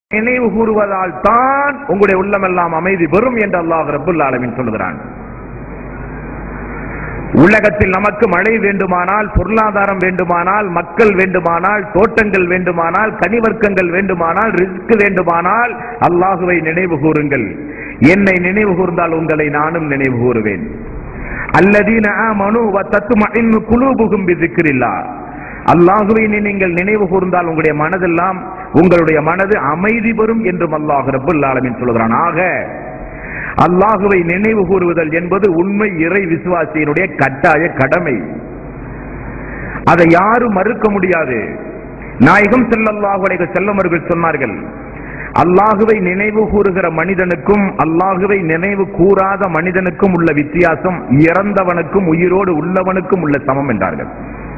நினைவு கூறுவதால் தான் உங்களுடைய உள்ளமெல்லாம் அமைதி பெறும் என்று அல்லாஹ் ரப்புல் ஆலமீன் சொல்லுகிறான் உலகத்தில் நமக்கு மழை வேண்டுமானால் பொருளாதாரம் வேண்டுமானால் மக்கள் வேண்டுமானால் தோட்டங்கள் வேண்டுமானால் கனிவர்க்கங்கள் வேண்டுமானால் ரிஸ்க் வேண்டுமானால் அல்லாஹுவை நினைவு கூறுங்கள் என்னை நினைவு கூர்ந்தால் உங்களை நானும் நினைவு கூறுவேன் அல்லதீன ஆமனு வ தத்துமஇன்னு குலூபுகும் பிதிக்ரில்லாஹ் அல்லாஹுவை நீ நீங்கள் நினைவு கூர்ந்தால் உங்களுடைய மனதெல்லாம் உங்களுடைய மனது அமைதி பெறும் என்றும் அல்லாஹ் ரப்புல் ஆலமீன் சொல்கிறான் ஆக அல்லாஹுவை நினைவு கூறுவதல் என்பது உண்மை இறை விசுவாசியினுடைய கட்டாய கடமை அதை யாரும் மறுக்க முடியாது நாயகம் ஸல்லல்லாஹு அலைஹி வஸல்லம் அவர்கள் சொன்னார்கள் அல்லாஹுவை நினைவு கூறுகிற மனிதனுக்கும் அல்லாஹுவை நினைவு கூறாத மனிதனுக்கும் உள்ள வித்தியாசம் இறந்தவனுக்கும் உயிரோடு உள்ளவனுக்கும் உள்ள சமம் என்றார்கள்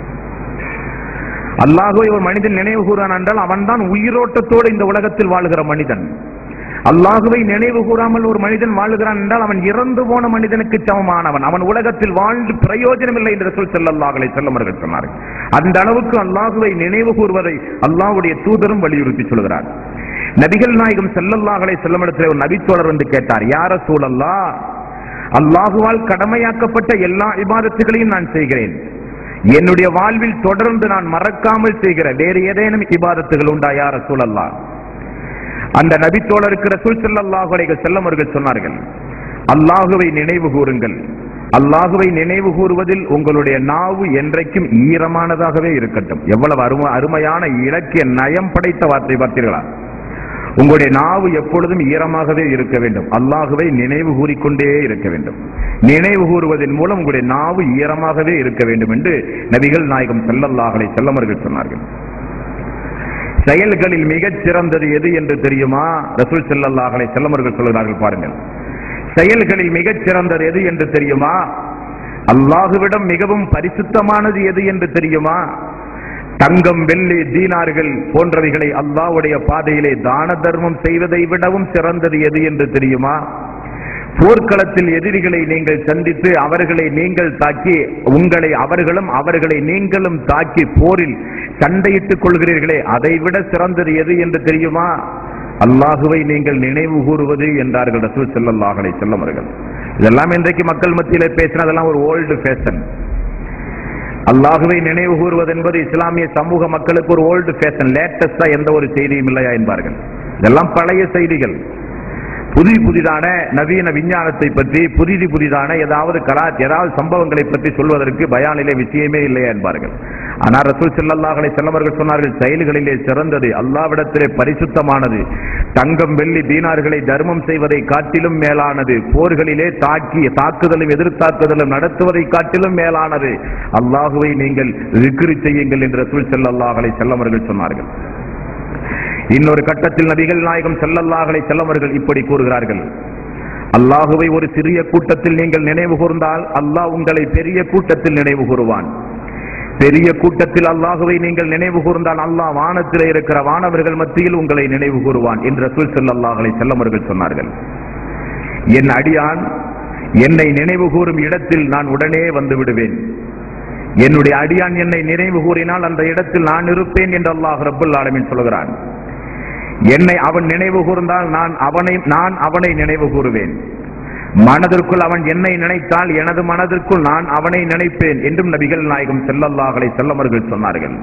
அல்லாஹுவை ஒரு மனிதன் நினைவு கூறான் என்றால் அவன்தான் உயிரோட்டத்தோடு இந்த உலகத்தில் வாழ்கிற மனிதன் அல்லாஹுவை நினைவு கூறாமல் ஒரு மனிதன் வாழுகிறான் என்றால் அவன் இறந்து போன மனிதனுக்கு சமமானவன் அவன் உலகத்தில் வாழ்ந்து பிரயோஜனம் இல்லை என்று சொல் செல்லல்லாஹலை செல்லமர்கள் சொன்னார்கள் அந்த அளவுக்கு அல்லாஹுவை நினைவு கூறுவதை அல்லாஹ்வுடைய தூதரும் வலியுறுத்தி சொல்கிறார் நபிகள் நாயகம் செல்லல்லாஹலை செல்லமிடத்தில் ஒரு நபித்தோழர் வந்து கேட்டார் யார சூழல்லா அல்லாஹுவால் கடமையாக்கப்பட்ட எல்லா இபாதத்துகளையும் நான் செய்கிறேன் என்னுடைய வாழ்வில் தொடர்ந்து நான் மறக்காமல் செய்கிற வேறு ஏதேனும் இபாதத்துகள் உண்டா யார சூழல்லா அந்த நபித்தோழருக்கு ரசூல் ஸல்லல்லாஹு அலைஹி வஸல்லம் அவர்கள் சொன்னார்கள் அல்லாஹுவை நினைவு கூறுங்கள் அல்லாஹுவை நினைவு கூறுவதில் உங்களுடைய நாவு என்றைக்கும் ஈரமானதாகவே இருக்கட்டும் எவ்வளவு அரும அருமையான இலக்கிய நயம் படைத்த வார்த்தை பார்த்தீர்களா உங்களுடைய நாவு எப்பொழுதும் ஈரமாகவே இருக்க வேண்டும் அல்லாஹுவை நினைவு கூறிக்கொண்டே இருக்க வேண்டும் நினைவு கூறுவதன் மூலம் உங்களுடைய நாவு ஈரமாகவே இருக்க வேண்டும் என்று நபிகள் நாயகம் செல்லல்லாஹலை செல்லமர்கள் சொன்னார்கள் செயல்களில் மிகச் சிறந்தது எது என்று தெரியுமா ரசூல் செல்லல்லாஹலை செல்லமர்கள் சொல்கிறார்கள் பாருங்கள் செயல்களில் மிகச் சிறந்தது எது என்று தெரியுமா அல்லாஹுவிடம் மிகவும் பரிசுத்தமானது எது என்று தெரியுமா தங்கம் வெள்ளி தீனார்கள் போன்றவைகளை அல்லாஹ்வுடைய பாதையிலே தான தர்மம் செய்வதை விடவும் சிறந்தது எது என்று தெரியுமா போர்க்களத்தில் எதிரிகளை நீங்கள் சந்தித்து அவர்களை நீங்கள் தாக்கி உங்களை அவர்களும் அவர்களை நீங்களும் தாக்கி போரில் சண்டையிட்டுக் கொள்கிறீர்களே அதை விட சிறந்தது எது என்று தெரியுமா அல்லாஹுவை நீங்கள் நினைவு கூறுவது என்றார்கள் ரசூல் ஸல்லல்லாஹு செல்லம் அவர்கள் இதெல்லாம் இன்றைக்கு மக்கள் மத்தியிலே பேசினதெல்லாம் ஒரு ஓல்டு ஃபேஷன் அல்லாஹுவை நினைவு கூறுவது என்பது இஸ்லாமிய சமூக மக்களுக்கு ஒரு ஓல்டு ஃபேஷன் லேட்டஸ்டா எந்த ஒரு செய்தியும் இல்லையா என்பார்கள் இதெல்லாம் பழைய செய்திகள் புதி புதிதான நவீன விஞ்ஞானத்தை பற்றி புதிது புதிதான ஏதாவது கலா ஏதாவது சம்பவங்களை பற்றி சொல்வதற்கு பயானிலே விஷயமே இல்லையா என்பார்கள் ஆனால் ரசூல் செல்லல்லாஹலை செல்லவர்கள் சொன்னார்கள் செயல்களிலே சிறந்தது அல்லாவிடத்திலே பரிசுத்தமானது தங்கம் வெள்ளி தீனார்களை தர்மம் செய்வதை காட்டிலும் மேலானது போர்களிலே தாக்கி தாக்குதலும் எதிர்த்தாக்குதலும் நடத்துவதை காட்டிலும் மேலானது அல்லாஹுவை நீங்கள் விக்கிரி செய்யுங்கள் என்று ரசூல் செல்லல்லாஹலை செல்லவர்கள் சொன்னார்கள் இன்னொரு கட்டத்தில் நபிகள் நாயகம் செல்லல்லாஹலை செல்லவர்கள் இப்படி கூறுகிறார்கள் அல்லாஹுவை ஒரு சிறிய கூட்டத்தில் நீங்கள் நினைவு கூர்ந்தால் அல்லாஹ் உங்களை பெரிய கூட்டத்தில் நினைவு கூறுவான் பெரிய கூட்டத்தில் அல்லாஹுவை நீங்கள் நினைவு கூர்ந்தால் அல்லாஹ் வானத்திலே இருக்கிற வானவர்கள் மத்தியில் உங்களை நினைவு கூறுவான் என்று ரசூல் செல்லல்லாஹலை செல்லவர்கள் சொன்னார்கள் என் அடியான் என்னை நினைவு கூறும் இடத்தில் நான் உடனே வந்து விடுவேன் என்னுடைய அடியான் என்னை நினைவு கூறினால் அந்த இடத்தில் நான் இருப்பேன் என்று அல்லாஹ் ரப்புல் ஆலமீன் சொல்கிறான் என்னை அவன் நினைவு கூர்ந்தால் நான் அவனை நான் அவனை நினைவு கூறுவேன் மனதிற்குள் அவன் என்னை நினைத்தால் எனது மனதிற்குள் நான் அவனை நினைப்பேன் என்றும் நபிகள் நாயகம் செல்லல்லாஹலை செல்லமர்கள் சொன்னார்கள்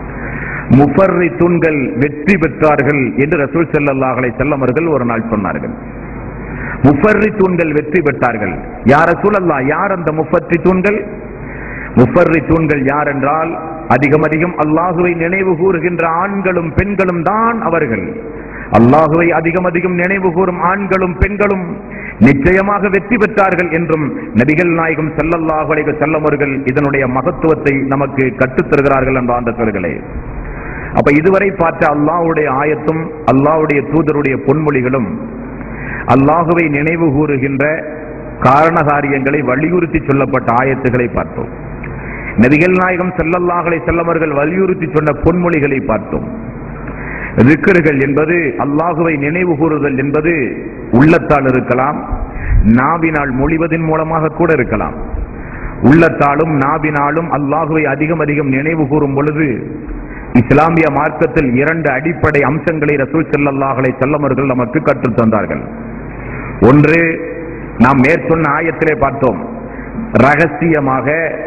முஃபர்ரி தூண்கள் வெற்றி பெற்றார்கள் என்று ரசூல் செல்லல்லாஹலை செல்லமர்கள் ஒரு நாள் சொன்னார்கள் முஃபர்ரி தூண்கள் வெற்றி பெற்றார்கள் யார் ரசூலல்லா யார் அந்த முஃபர்ரி தூண்கள் முஃபர்ரி தூண்கள் யார் என்றால் அதிகம் அதிகம் அல்லாஹுவை நினைவு கூறுகின்ற ஆண்களும் பெண்களும் தான் அவர்கள் அல்லாஹுவை அதிகம் அதிகம் நினைவு கூறும் ஆண்களும் பெண்களும் நிச்சயமாக வெற்றி பெற்றார்கள் என்றும் நபிகள் நாயகம் செல்லல்லாஹு அலைஹி செல்லமர்கள் இதனுடைய மகத்துவத்தை நமக்கு கற்றுத் தருகிறார்கள் என்ற அந்த சொல்களே அப்ப இதுவரை பார்த்த அல்லாஹ்வுடைய ஆயத்தும் அல்லாஹ்வுடைய தூதருடைய பொன்மொழிகளும் அல்லாஹுவை நினைவு கூறுகின்ற காரண காரியங்களை வலியுறுத்தி சொல்லப்பட்ட ஆயத்துகளை பார்த்தோம் நபிகள் நாயகம் செல்லல்லாஹலை செல்லவர்கள் வலியுறுத்தி சொன்ன பொன்மொழிகளை பார்த்தோம் ரிக்கர்கள் என்பது அல்லாஹுவை நினைவு கூறுதல் என்பது உள்ளத்தால் இருக்கலாம் நாவினால் மொழிவதன் மூலமாக கூட இருக்கலாம் உள்ளத்தாலும் நாவினாலும் அல்லாஹுவை அதிகம் அதிகம் நினைவு கூறும் பொழுது இஸ்லாமிய மார்க்கத்தில் இரண்டு அடிப்படை அம்சங்களை ரசூல் செல்லல்லாஹலை செல்லமர்கள் நமக்கு கற்றுத் தந்தார்கள் ஒன்று நாம் மேற்சொன்ன ஆயத்திலே பார்த்தோம் ரகசியமாக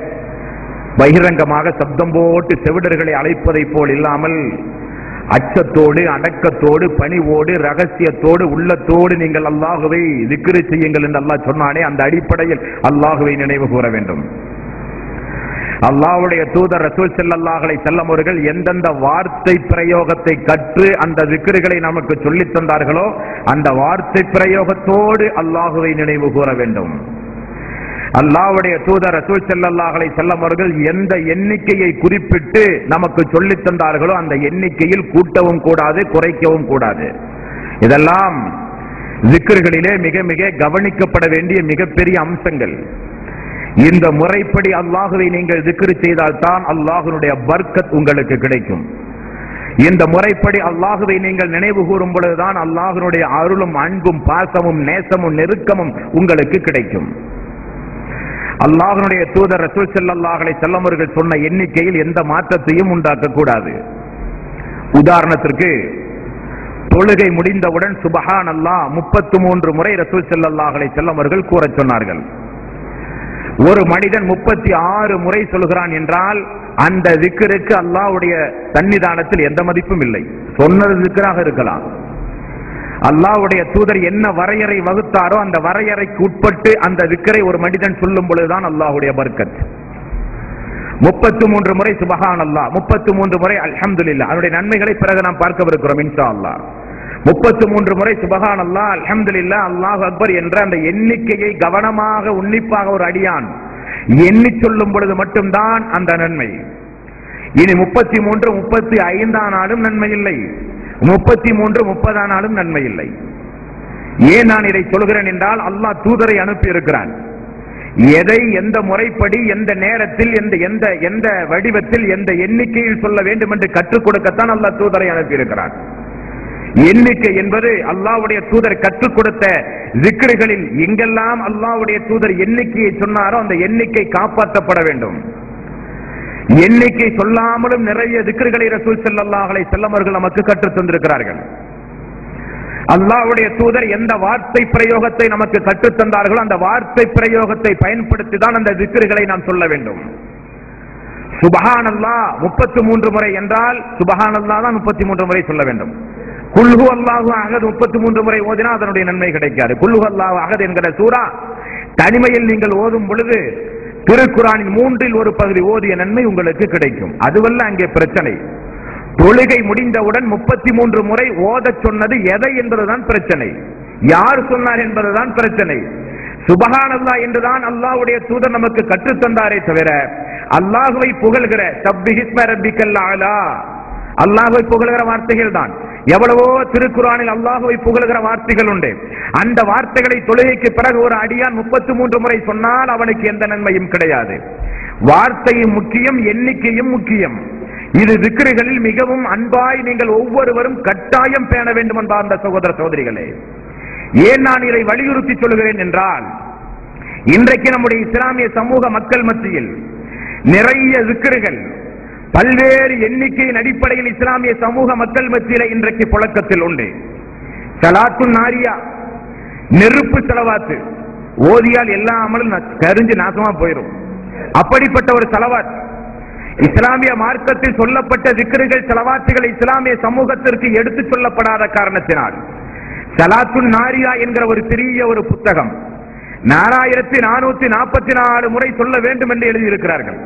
பகிரங்கமாக சப்தம் போட்டு செவிடர்களை அழைப்பதைப் போல் இல்லாமல் அச்சத்தோடு அடக்கத்தோடு பணிவோடு ரகசியத்தோடு உள்ளத்தோடு நீங்கள் அல்லாஹுவை திக்ரு செய்யுங்கள் என்று அல்லாஹ் சொன்னானே அந்த அடிப்படையில் அல்லாஹுவை நினைவு கூற வேண்டும் அல்லாஹ்வுடைய தூதர் ரசூல் செல்லல்லாஹலை செல்லமுறைகள் எந்தெந்த வார்த்தை பிரயோகத்தை கற்று அந்த விக்கிரிகளை நமக்கு சொல்லித் தந்தார்களோ அந்த வார்த்தை பிரயோகத்தோடு அல்லாஹுவை நினைவு கூற வேண்டும் அல்லாஹ்வுடைய தூதர் ரசூல் செல்லல்லாஹலை செல்லமுறைகள் எந்த எண்ணிக்கையை குறிப்பிட்டு நமக்கு சொல்லித் தந்தார்களோ அந்த எண்ணிக்கையில் கூட்டவும் கூடாது குறைக்கவும் கூடாது இதெல்லாம் விக்கிர்களிலே மிக மிக கவனிக்கப்பட வேண்டிய மிகப்பெரிய அம்சங்கள் இந்த முறைப்படி அல்லாஹுவை நீங்கள் திக்ரு செய்தால்தான் அல்லாஹுனுடைய பர்க்கத் உங்களுக்கு கிடைக்கும் இந்த முறைப்படி அல்லாஹுவை நீங்கள் நினைவு கூறும் பொழுதுதான் அல்லாஹுனுடைய அருளும் அன்பும் பாசமும் நேசமும் நெருக்கமும் உங்களுக்கு கிடைக்கும் அல்லாஹனுடைய தூதர் ரசூல் செல்லல்லாஹலை செல்லமர்கள் சொன்ன எண்ணிக்கையில் எந்த மாற்றத்தையும் உண்டாக்க கூடாது உதாரணத்திற்கு தொழுகை முடிந்தவுடன் சுபஹான் அல்லாஹ் முப்பத்து மூன்று முறை ரசூல் செல்லல்லாஹலை செல்லமர்கள் கூறச் சொன்னார்கள் ஒரு மனிதன் முப்பத்தி ஆறு முறை சொல்கிறான் என்றால் அந்த விக்கிற்கு அல்லாஹ்வுடைய சன்னிதானத்தில் எந்த மதிப்பும் இல்லை சொன்னது விக்கிராக இருக்கலாம் அல்லாஹ்வுடைய தூதர் என்ன வரையறை வகுத்தாரோ அந்த வரையறைக்கு உட்பட்டு அந்த விக்கரை ஒரு மனிதன் சொல்லும் பொழுதுதான் அல்லாஹ்வுடைய பர்க்கத் முப்பத்து மூன்று முறை சுபஹான் அல்லாஹ் முப்பத்து மூன்று முறை அல்ஹம்துலில்லாஹ் அதனுடைய நன்மைகளை பிறகு நாம் பார்க்கவிருக்கிறோம் இன்ஷா அல்லாஹ் முப்பத்து மூன்று முறை சுபஹான் அல்லாஹ் அல்ஹம்துலில்லாஹ் அல்லாஹ் அக்பர் என்ற அந்த எண்ணிக்கையை கவனமாக உன்னிப்பாக ஒரு அடியான் எண்ணி சொல்லும் பொழுது மட்டும்தான் அந்த நன்மை இனி முப்பத்தி மூன்று முப்பத்தி ஐந்தாம் நாளும் நன்மை இல்லை முப்பத்தி மூன்று முப்பதாம் நாளும் நன்மை இல்லை ஏன் நான் இதை சொல்கிறேன் என்றால் அல்லாஹ் தூதரை அனுப்பி இருக்கிறான் எதை எந்த முறைப்படி எந்த நேரத்தில் எந்த எந்த எந்த வடிவத்தில் எந்த எண்ணிக்கையில் சொல்ல வேண்டும் என்று கற்றுக் கொடுக்கத்தான் அல்லாஹ் தூதரை அனுப்பி இருக்கிறான் எண்ணிக்கை என்பது அல்லாஹ்வுடைய தூதர் கற்றுக் கொடுத்த விக்கிரிகளில் எங்கெல்லாம் அல்லாஹ்வுடைய தூதர் எண்ணிக்கையை சொன்னாரோ அந்த எண்ணிக்கை காப்பாற்றப்பட வேண்டும் எண்ணிக்கை சொல்லாமலும் நிறைய திக்ருகளை ரசூல் செல்லல்லாஹலை செல்லமர்கள் நமக்கு கற்றுத் தந்திருக்கிறார்கள் அல்லாஹ்வுடைய தூதர் எந்த வார்த்தை பிரயோகத்தை நமக்கு கற்றுத் தந்தார்களோ அந்த வார்த்தை பிரயோகத்தை பயன்படுத்தி தான் அந்த திக்ருகளை நாம் சொல்ல வேண்டும் சுபஹான் அல்லாஹ் முப்பத்தி மூன்று முறை என்றால் சுபஹான் அல்லாஹ் தான் முப்பத்தி மூன்று முறை சொல்ல வேண்டும் குல்ஹு அல்லாஹு அகது முப்பத்தி மூன்று முறை ஓதினா அதனுடைய நன்மை கிடைக்காது குல்ஹு அல்லாஹு அகது என்கிற சூரா தனிமையில் நீங்கள் ஓதும் பொழுது திருக்குறானின் மூன்றில் ஒரு பகுதி ஓதிய நன்மை உங்களுக்கு கிடைக்கும் அதுவல்ல அங்கே பிரச்சனை தொழுகை முடிந்தவுடன் முப்பத்தி மூன்று முறை ஓதச் சொன்னது எதை என்பதுதான் பிரச்சனை யார் சொன்னார் என்பதுதான் பிரச்சனை சுபஹானல்லா என்றுதான் அல்லாஹ்வுடைய தூதர் நமக்கு கற்றுத் தந்தாரே தவிர அல்லாஹுவை புகழ்கிற சப்பிஹிஸ்ம ரப்பிக்கல் ஆலா அல்லாஹுவை புகழ்கிற வார்த்தைகள் தான் எவ்வளவோ திருக்குறானில் அல்லாஹுவை புகழ்கிற வார்த்தைகள் உண்டு அந்த வார்த்தைகளை தொழுகைக்கு பிறகு ஒரு அடியான் முப்பத்தி மூன்று முறை சொன்னால் அவனுக்கு எந்த நன்மையும் கிடையாது வார்த்தையும் முக்கியம் எண்ணிக்கையும் முக்கியம் இது விக்கிரிகளில் மிகவும் அன்பாய் நீங்கள் ஒவ்வொருவரும் கட்டாயம் பேண வேண்டும் என்பார்ந்த சகோதர சகோதரிகளே ஏன் நான் இதை வலியுறுத்தி சொல்கிறேன் என்றால் இன்றைக்கு நம்முடைய இஸ்லாமிய சமூக மக்கள் மத்தியில் நிறைய விக்கிரிகள் பல்வேறு எண்ணிக்கையின் அடிப்படையில் இஸ்லாமிய சமூக மக்கள் மத்தியில இன்றைக்கு புழக்கத்தில் உண்டு சலாத்து நாரியா நெருப்பு செலவாத்து ஓதியால் எல்லா அமலும் ந- கரிஞ்சு நாசமா போயிடும் அப்படிப்பட்ட ஒரு செலவாத் இஸ்லாமிய மார்க்கத்தில் சொல்லப்பட்ட விக்கிரிகள் செலவாத்துகள் இஸ்லாமிய சமூகத்திற்கு எடுத்துச் சொல்லப்படாத காரணத்தினால் சலாத்து நாரியா என்கிற ஒரு பெரிய ஒரு புத்தகம் நாலாயிரத்தி நானூத்தி நாற்பத்தி நாலு முறை சொல்ல வேண்டும் என்று எழுதியிருக்கிறார்கள்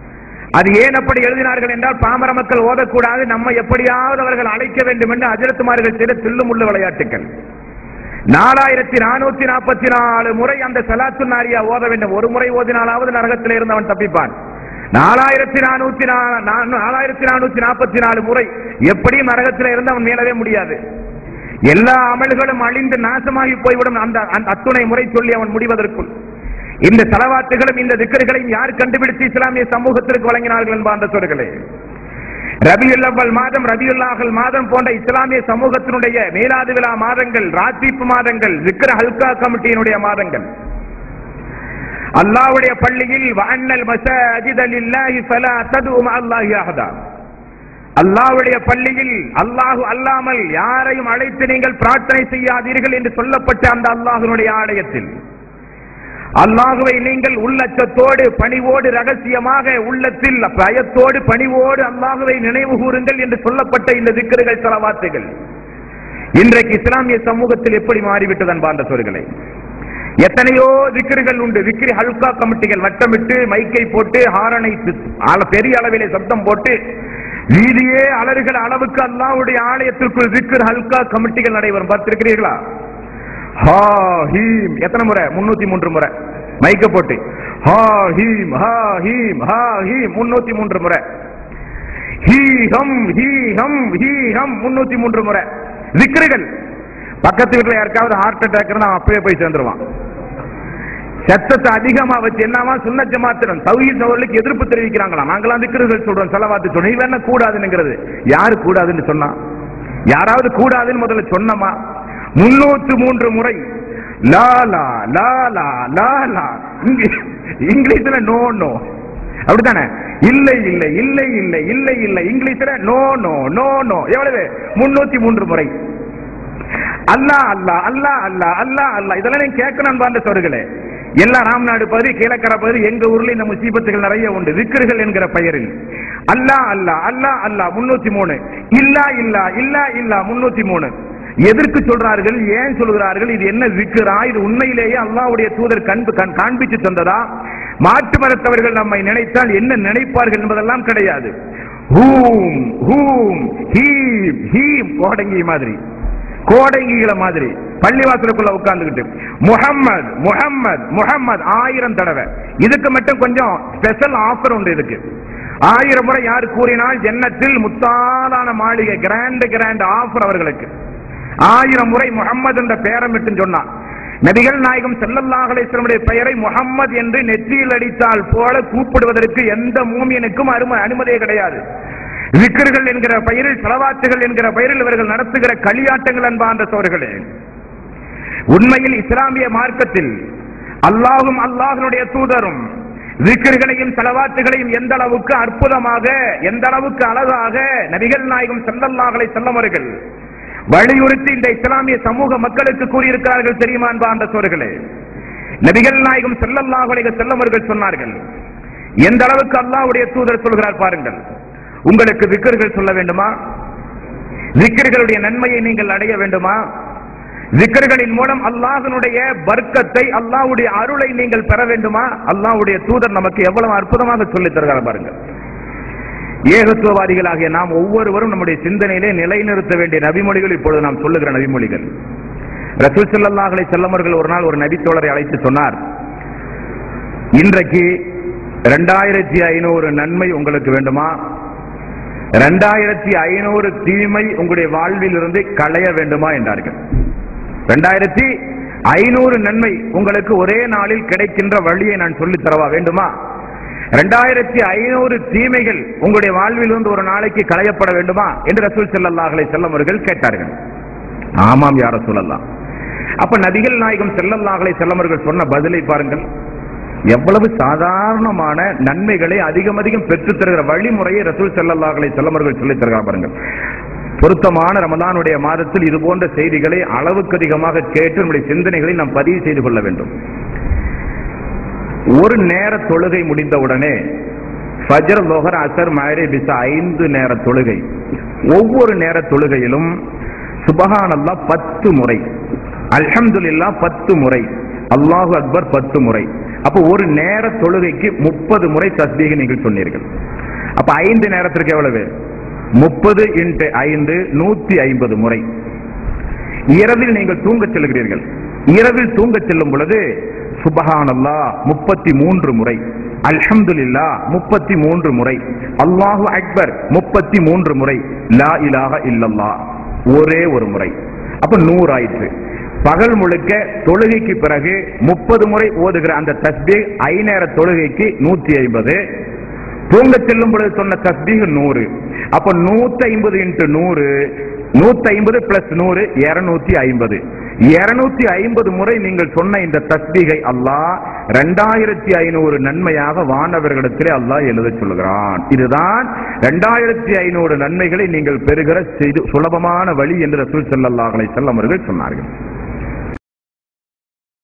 அது ஏன் அப்படி எழுதினார்கள் என்றால் பாமர மக்கள் ஓதக்கூடாது நம்ம எப்படியாவது அவர்கள் அழைக்க வேண்டும் என்று அஜரத்துமார்கள் செய்த தில்லுமுள்ள விளையாட்டுகள் நாலாயிரத்தி நானூத்தி நாற்பத்தி நாலு முறை அந்த சலாத்து நாரியா ஓத வேண்டும் ஒரு முறை ஓதினாலாவது நரகத்தில் இருந்து அவன் தப்பிப்பான் நாலாயிரத்தி நானூத்தி நா- நா- நாலாயிரத்தி நானூத்தி நாற்பத்தி நாலு முறை எப்படியும் நரகத்தில் இருந்து அவன் மீளவே முடியாது எல்லா அமல்களும் அழிந்து நாசமாகி போய்விடும் அந்த அந்த அத்துணை முறை சொல்லி அவன் முடிவதற்குள் இந்த செலவாத்துகளும் இந்த திக்கர்களையும் யார் கண்டுபிடித்து இஸ்லாமிய சமூகத்திற்கு வழங்கினார்கள் என்ப அந்த சொற்களே ரபியுல் அவ்வல் மாதம் ரபியுல் ஆகல் மாதம் போன்ற இஸ்லாமிய சமூகத்தினுடைய மீலாது விழா மாதங்கள் ராத்தீப்பு மாதங்கள் விக்ர ஹல்கா கமிட்டியினுடைய மாதங்கள் அல்லாஹ்வுடைய பள்ளியில் வஅன்னல் மசாஜித லில்லாஹி ஃபலா ததுஉ மஅல்லாஹி அஹதா அல்லாஹ்வுடைய பள்ளியில் அல்லாஹு அல்லாமல் யாரையும் அழைத்து நீங்கள் பிரார்த்தனை செய்யாதீர்கள் என்று சொல்லப்பட்ட அந்த அல்லாஹ்வினுடைய ஆலயத்தில் அல்லாஹுவை நீங்கள் உள்ளச்சத்தோடு பணிவோடு ரகசியமாக உள்ளத்தில் பயத்தோடு பணிவோடு அல்லாஹுவை நினைவு கூறுங்கள் என்று சொல்லப்பட்ட இந்த திக்கர்கள் தலவாத்துகள் இன்றைக்கு இஸ்லாமிய சமூகத்தில் எப்படி மாறிவிட்டது அன்பார்ந்த சொற்களை எத்தனையோ விக்கிரிகள் உண்டு விக்கிரி ஹல்கா கமிட்டிகள் வட்டமிட்டு மைக்கை போட்டு ஹாரனை தி- ஆள- பெரிய அளவிலே சப்தம் போட்டு வீதியே அலறுகிற அளவுக்கு அல்லாஹ்வுடைய ஆலயத்திற்குள் விக்கிர் ஹல்கா கமிட்டிகள் நடைபெறும் பார்த்திருக்கிறீர்களா ஹா ஹீம் எத்தனை முறை முன்னூத்தி மூன்று முறை மைக்க போட்டு ஹா ஹீம் ஹா ஹீம் ஹா ஹீம் முன்னூத்தி மூன்று முறை ஹீ ஹம் ஹீ ஹம் ஹீ ஹம் முன்னூத்தி மூன்று முறை விக்கிரிகள் பக்கத்து வீட்டுல யாருக்காவது ஹார்ட் அட்டாக் இருந்தா அவன் அப்பவே போய் சேர்ந்துருவான் சத்தத்தை அதிகமா வச்சு என்னவா சுன்ன ஜமாத்திரம் தௌஹீத் அவர்களுக்கு எதிர்ப்பு தெரிவிக்கிறாங்களா நாங்களாம் திக்ருகள் சொல்றோம் செலவாத்து சொன்னோம் இவன் என்ன கூடாதுங்கிறது யாரு கூடாதுன்னு சொன்னா யாராவது கூடாதுன்னு முதல்ல சொன்னமா முன்னூத்து மூன்று முறை லா லா லா லா லா லா இங்கிலீஷ் இங்கிலீஷ்ல நோ நோ அப்படித்தானே இல்லை இல்லை இல்லை இல்லை இல்லை இல்லை இங்கிலீஷ்ல நோ நோ நோ நோ எவ்வளவு முன்னூத்தி மூன்று முறை அல்லா அல்லா அல்லா அல்லா அல்லா அல்லா இதெல்லாம் நீங்க கேட்கணும் அன்பார்ந்த சோர்களே எல்லா ராம்நாடு பகுதி கீழக்கரை பகுதி எங்க ஊர்ல இந்த முசீபத்துகள் நிறைய உண்டு விக்கிர்கள் என்கிற பெயரில் அல்லா அல்லா அல்லா அல்லா முன்னூத்தி மூணு இல்லா இல்லா இல்லா இல்லா முன்னூத்தி மூணு எதற்கு சொல்றார்கள் ஏன் சொல்கிறார்கள் இது என்ன விக்கிறா இது உண்மையிலேயே அல்லாஹ்வுடைய தூதர் கண்பு கண் காண்பிச்சு தந்ததா மாற்று மரத்தவர்கள் நம்மை நினைத்தால் என்ன நினைப்பார்கள் என்பதெல்லாம் கிடையாது ஹூம் ஹூம் ஹீம் ஹீம் கோடங்கி மாதிரி கோடங்கிகளை மாதிரி பள்ளிவாசலுக்குள்ள உட்கார்ந்துகிட்டு முஹம்மது முஹம்மது முஹம்மது ஆயிரம் தடவை இதுக்கு மட்டும் கொஞ்சம் ஸ்பெஷல் ஆஃபர் உண்டு இதுக்கு ஆயிரம் முறை யார் கூறினால் ஜன்னத்தில் முத்தாலான மாளிகை கிராண்ட் கிராண்ட் ஆஃபர் அவர்களுக்கு ஆயிரம் முறை முகம்மது என்ற பெயரமிட்டு சொன்னார் நபிகள் நாயகம் ஸல்லல்லாஹு அலைஹி வஸல்லம் பெயரை முகம்மது என்று நெற்றியில் அடித்தால் போல கூப்பிடுவதற்கு எந்த மூமியனுக்கும் அருமை அனுமதியே கிடையாது விக்கிர்கள் என்கிற பெயரில் செலவாத்துகள் என்கிற பெயரில் இவர்கள் நடத்துகிற களியாட்டங்கள் அன்பார்ந்த சோர்களே உண்மையில் இஸ்லாமிய மார்க்கத்தில் அல்லாஹும் அல்லாஹ்வுடைய தூதரும் விக்கிர்களையும் செலவாத்துகளையும் எந்த அளவுக்கு அற்புதமாக எந்த அளவுக்கு அழகாக நபிகள் நாயகம் ஸல்லல்லாஹு அலைஹி வஸல்லம் அவர்கள் வலியுறுத்தி இந்த இஸ்லாமிய சமூக மக்களுக்கு கூறியிருக்கிறார்கள் தெரியுமா அன்பார்ந்த சோர்களே நபிகள் நாயகம் ஸல்லல்லாஹு அலைஹி வஸல்லம் அவர்கள் சொன்னார்கள் எந்த அளவுக்கு அல்லாஹ்வுடைய தூதர் சொல்கிறார் பாருங்கள் உங்களுக்கு விக்கர்கள் சொல்ல வேண்டுமா விக்கர்களுடைய நன்மையை நீங்கள் அடைய வேண்டுமா விக்கர்களின் மூலம் அல்லாஹ்வினுடைய பர்க்கத்தை அல்லாஹ்வுடைய அருளை நீங்கள் பெற வேண்டுமா அல்லாஹ்வுடைய தூதர் நமக்கு எவ்வளவு அற்புதமாக சொல்லித் தருகிறார் பாருங்கள் ஏகத்துவவாதிகளாகிய நாம் ஒவ்வொருவரும் நம்முடைய சிந்தனையிலே நிலைநிறுத்த வேண்டிய நபிமொழிகள் இப்பொழுது நாம் சொல்லுகிற நபிமொழிகள் ரசூல் ஸல்லல்லாஹு அலைஹி வஸல்லம் அவர்கள் ஒரு நாள் ஒரு நபித்தோழரை அழைத்து சொன்னார் இன்றைக்கு ரெண்டாயிரத்தி ஐநூறு நன்மை உங்களுக்கு வேண்டுமா ரெண்டாயிரத்தி ஐநூறு தீமை உங்களுடைய வாழ்வில் இருந்து களைய வேண்டுமா என்றார்கள் ரெண்டாயிரத்தி ஐநூறு நன்மை உங்களுக்கு ஒரே நாளில் கிடைக்கின்ற வழியை நான் சொல்லித் தரவா வேண்டுமா ரெண்டாயிரத்தி ஐநூறு தீமைகள் உங்களுடைய வாழ்வில் இருந்து ஒரு நாளைக்கு களையப்பட வேண்டுமா என்று ரசூல் ஸல்லல்லாஹு அலைஹி வஸல்லம் அவர்கள் கேட்டார்கள் ஆமாம் யார சொல்லலாம் அப்ப நபிகள் நாயகம் ஸல்லல்லாஹு அலைஹி வஸல்லம் அவர்கள் சொன்ன பதிலை பாருங்கள் எவ்வளவு சாதாரணமான நன்மைகளை அதிகம் அதிகம் பெற்றுத் தருகிற வழிமுறையை ரசூல் ஸல்லல்லாஹு அலைஹி வஸல்லம் அவர்கள் சொல்லித் தருகிறார் பாருங்கள் பொருத்தமான ரமலானுடைய மாதத்தில் இது போன்ற செய்திகளை அளவுக்கு அதிகமாக கேட்டு நம்முடைய சிந்தனைகளை நாம் பதிவு செய்து கொள்ள வேண்டும் ஒரு நேர தொழுகை முடிந்தவுடனே ஃபஜர் லோகர் அசர் மஹரி பிசா ஐந்து நேர தொழுகை ஒவ்வொரு நேர தொழுகையிலும் சுபஹானல்லா பத்து முறை அல்ஹம்துலில்லா பத்து முறை அல்லாஹு அக்பர் பத்து முறை அப்போ ஒரு நேர தொழுகைக்கு முப்பது முறை தஸ்பீக நீங்கள் சொன்னீர்கள் அப்ப ஐந்து நேரத்திற்கு எவ்வளவு முப்பது இன்ட்டு ஐந்து நூத்தி ஐம்பது முறை இரவில் நீங்கள் தூங்கச் செல்கிறீர்கள் இரவில் தூங்கச் செல்லும் பொழுது சுபஹானல்லா முப்பத்தி மூன்று முறை அல்ஹம்துலில்லா முப்பத்தி மூன்று முறை அல்லாஹு அக்பர் முப்பத்தி மூன்று முறை லா இலாஹ இல்லல்லா ஒரே ஒரு முறை அப்ப நூறு ஆயிற்று பகல் முழுக்க தொழுகைக்கு பிறகு முப்பது முறை ஓதுகிற அந்த தஸ்பீக் ஐநேர தொழுகைக்கு நூத்தி ஐம்பது தூங்க செல்லும் பொழுது சொன்ன தஸ்பீக் நூறு அப்ப நூத்தி ஐம்பது இன்ட்டு நூறு நூத்தி ஐம்பது பிளஸ் நூறு இருநூத்தி ஐம்பது இருநூத்தி ஐம்பது முறை நீங்கள் சொன்ன இந்த தஸ்பீகை அல்லாஹ் ரெண்டாயிரத்தி ஐநூறு நன்மையாக வானவர்களிடத்திலே அல்லாஹ் எழுத சொல்லுகிறான் இதுதான் ரெண்டாயிரத்தி ஐநூறு நன்மைகளை நீங்கள் பெறுகிற செய்து சுலபமான வழி என்று ரசூல் ஸல்லல்லாஹு அலைஹி வஸல்லம் அவர்கள் சொன்னார்கள்